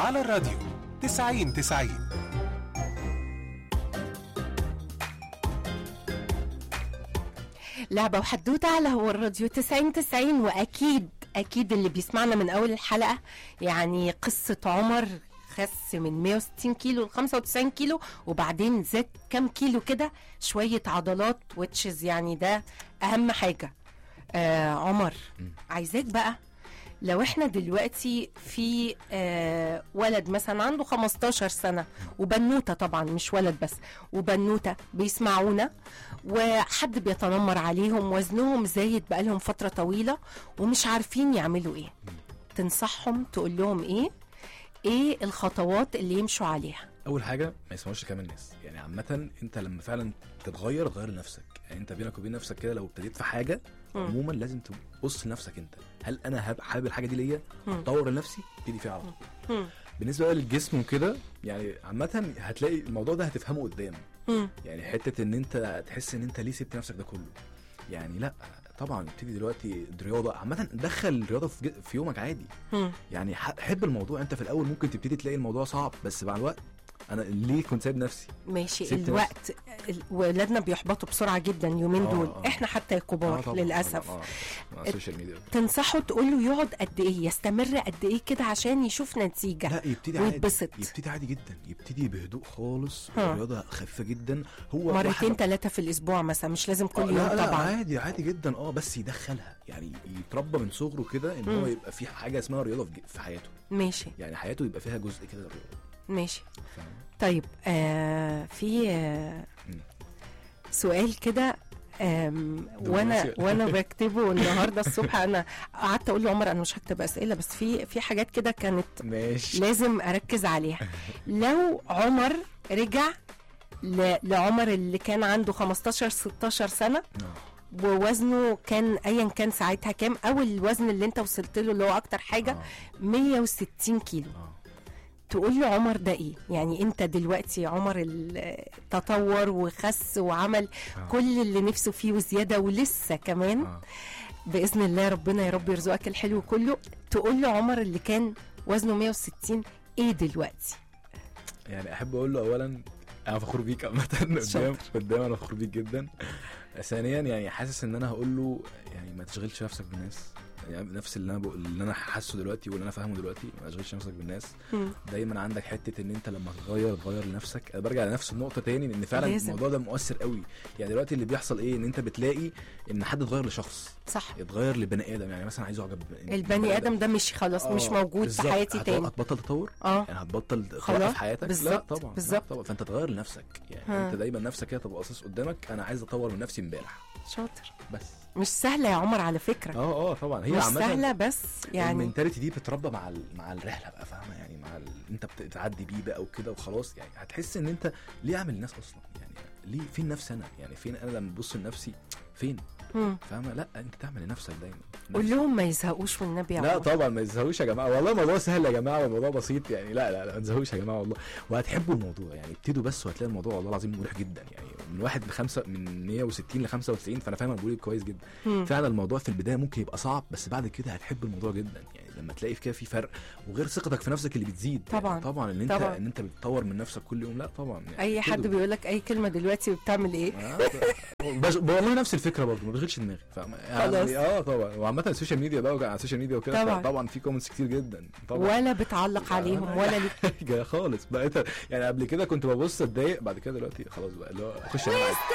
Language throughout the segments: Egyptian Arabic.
على الراديو 90 90 لعبة وحدوتة على هو الراديو 90 90 وأكيد أكيد اللي بيسمعنا من أول الحلقة يعني قصة عمر خس من 160 كيلو ل 95 كيلو وبعدين زاد كام كيلو كده شوية عضلات وتشز يعني ده أهم حاجة آه عمر عايزاك بقى لو احنا دلوقتي في آه ولد مثلا عنده 15 سنة وبنوتة طبعا مش ولد بس وبنوتة بيسمعونا وحد بيتنمر عليهم وزنهم زايد بقالهم فترة طويلة ومش عارفين يعملوا ايه تنصحهم تقول لهم ايه ايه الخطوات اللي يمشوا عليها اول حاجه ما يسمعوش كلام الناس يعني عامه انت لما فعلا تتغير غير نفسك يعني انت بينك وبين نفسك كده لو ابتديت في حاجه مم. عموما لازم تبص لنفسك انت هل انا هب- حابب الحاجه دي ليا مم. اطور لنفسي ابتدي فيها على طول مم. بالنسبه بقى للجسم وكده يعني عامه هتلاقي الموضوع ده هتفهمه قدام مم. يعني حته ان انت تحس ان انت ليه سبت نفسك ده كله يعني لا طبعا ابتدي دلوقتي الرياضه عامه دخل الرياضه في, ج- في يومك عادي مم. يعني ح- حب الموضوع انت في الاول ممكن تبتدي تلاقي الموضوع صعب بس مع الوقت انا ليه كنت سايب نفسي ماشي سبت الوقت ال- ولادنا بيحبطوا بسرعة جدا اليومين آه، دول آه. احنا حتى الكبار طبعاً، للأسف طبعاً، اه مع السوشيال ميديا تنصحه تقول له يقعد قد ايه يستمر قد ايه كده عشان يشوف نتيجه لا يبتدي عادي ويتبسط. يبتدي عادي جدا يبتدي بهدوء خالص ها. الرياضه خفيفه جدا هو مرتين واحد- ثلاثه في الاسبوع مثلا مش لازم آه، كل يوم لا لا طبعا عادي عادي جدا اه بس يدخلها يعني يتربى من صغره كده ان هو مم. يبقى في حاجه اسمها رياضه في ج- في حياته ماشي يعني حياته يبقى فيها جزء كده رياضه ماشي فاهم؟ طيب آه في آه مم. سؤال كده آم، وانا دبلوماسي. وانا بكتبه النهارده الصبح انا قعدت اقول لعمر انا مش هكتب اسئله بس في في حاجات كده كانت ماشي لازم اركز عليها لو عمر رجع ل- لعمر اللي كان عنده 15 16 سنه آه. ووزنه كان ايا كان ساعتها كام او الوزن اللي انت وصلت له اللي هو اكتر حاجه آه. 160 كيلو آه. تقول له عمر ده ايه يعني انت دلوقتي عمر ال- تطور وخس وعمل آه. كل اللي نفسه فيه وزياده ولسه كمان آه. باذن الله ربنا يا رب يرزقك الحلو كله تقول له عمر اللي كان وزنه 160 ايه دلوقتي يعني احب اقول له اولا انا فخور بيك عامه قدام شاطر. قدام انا فخور بيك جدا ثانيا يعني حاسس ان انا هقول له يعني ما تشغلش نفسك بالناس يعني نفس اللي انا بقول اللي انا حاسه دلوقتي واللي انا فاهمه دلوقتي ما تشغلش نفسك بالناس مم. دايما عندك حته ان انت لما تغير تغير لنفسك انا برجع لنفس النقطه تاني لان فعلا لازم. الموضوع ده مؤثر قوي يعني دلوقتي اللي بيحصل ايه ان انت بتلاقي ان حد اتغير لشخص صح اتغير لبني ادم يعني مثلا عايز اعجب البني ادم ده مش خلاص مش آه، موجود في بالظبط. حياتي هت- تاني هتبطل تطور اه يعني هتبطل خلاص، توقف حياتك لا بالظبط، طبعا لا بالظبط. طبعا فانت تغير لنفسك يعني ها. انت دايما نفسك كده تبقى قصص قدامك انا عايز اطور من نفسي امبارح شاطر بس مش سهله يا عمر على فكره اه اه طبعا هي مش عامه سهله بس يعني المنتاليتي دي بتتربى مع ال... مع الرحله بقى فاهمه يعني مع ال... انت بتعدي بيه بقى وكده وخلاص يعني هتحس ان انت ليه اعمل الناس اصلا يعني ليه فين نفسي انا يعني فين انا لما ببص لنفسي فين مم. فاهمه لا انت تعمل لنفسك دايما قول لهم ما يزهقوش والنبي يا لا عمر طبعا ما تزهقوش يا جماعه والله الموضوع سهل يا جماعه والموضوع بسيط يعني لا لا لا ما تزهقوش يا جماعه والله وهتحبوا الموضوع يعني ابتدوا بس وهتلاقي الموضوع والله العظيم مريح جدا يعني من واحد لخمسه من 160 ل 95 فانا فاهم انا بقول إيه كويس جدا مم. فعلا الموضوع في البدايه ممكن يبقى صعب بس بعد كده هتحب الموضوع جدا يعني لما تلاقي في كده في فرق وغير ثقتك في نفسك اللي بتزيد طبعاً. يعني طبعا ان انت طبعاً. ان انت بتطور من نفسك كل يوم لا طبعا يعني اي حد ابتدوا. بيقول لك اي كلمه دلوقتي وبتعمل ايه آه، بش... والله نفس الفكره برضه ما بشغلش دماغي فاهم خلاص. يعني اه طبعا وعامه السوشيال ميديا بقى على السوشيال ميديا وكده طبعاً. طبعا في كومنتس كتير جدا طبعا ولا بتعلق عليهم ولا ليك حاجه خالص بقيت يعني قبل كده كنت ببص اتضايق بعد كده دلوقتي خلاص بقى اللي هو اخش انام عادي.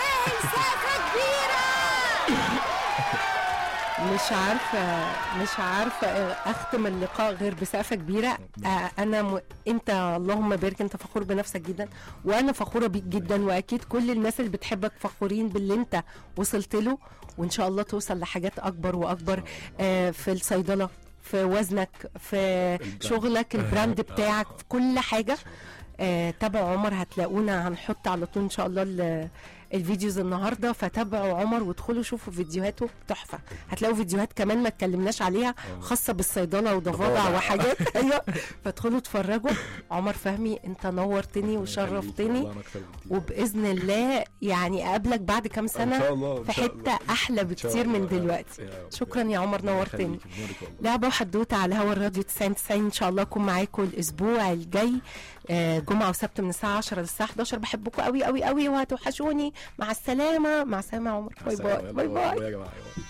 مش عارفه مش عارفه اختم اللقاء غير بسقفه كبيره آه، انا م... انت اللهم بارك انت فخور بنفسك جدا وانا فخوره بيك جدا واكيد كل الناس اللي بتحبك فخورين باللي انت وصلت له وان شاء الله توصل لحاجات اكبر واكبر آه، في الصيدله في وزنك في البراند. شغلك البراند بتاعك في كل حاجه آه، تابعوا عمر هتلاقونا هنحط على طول ان شاء الله ال- الفيديوز النهارده فتابعوا عمر وادخلوا شوفوا فيديوهاته تحفه هتلاقوا فيديوهات كمان ما اتكلمناش عليها خاصه بالصيدله وضفادع ضفادع. وحاجات ايوه فادخلوا اتفرجوا عمر فهمي انت نورتني وشرفتني والله أنا أكتر بكتير. وباذن الله يعني اقابلك بعد كام ان سنه شاء الله في إن شاء حته الله. احلى إن شاء بكتير من الله. دلوقتي يا رب. شكرا يا عمر الله نورتني يخليك، بنورك والله. لعبة وحدوتة على هوا الراديو 90 90 ان شاء الله اكون معاكم الاسبوع الجاي آه، جمعة وسبت من الساعة 10 للساعة 11 بحبكم قوي قوي قوي وهتوحشوني مع السلامة مع السلامة يا عمر باي السلام باي عليكم. باي باي يا جماعه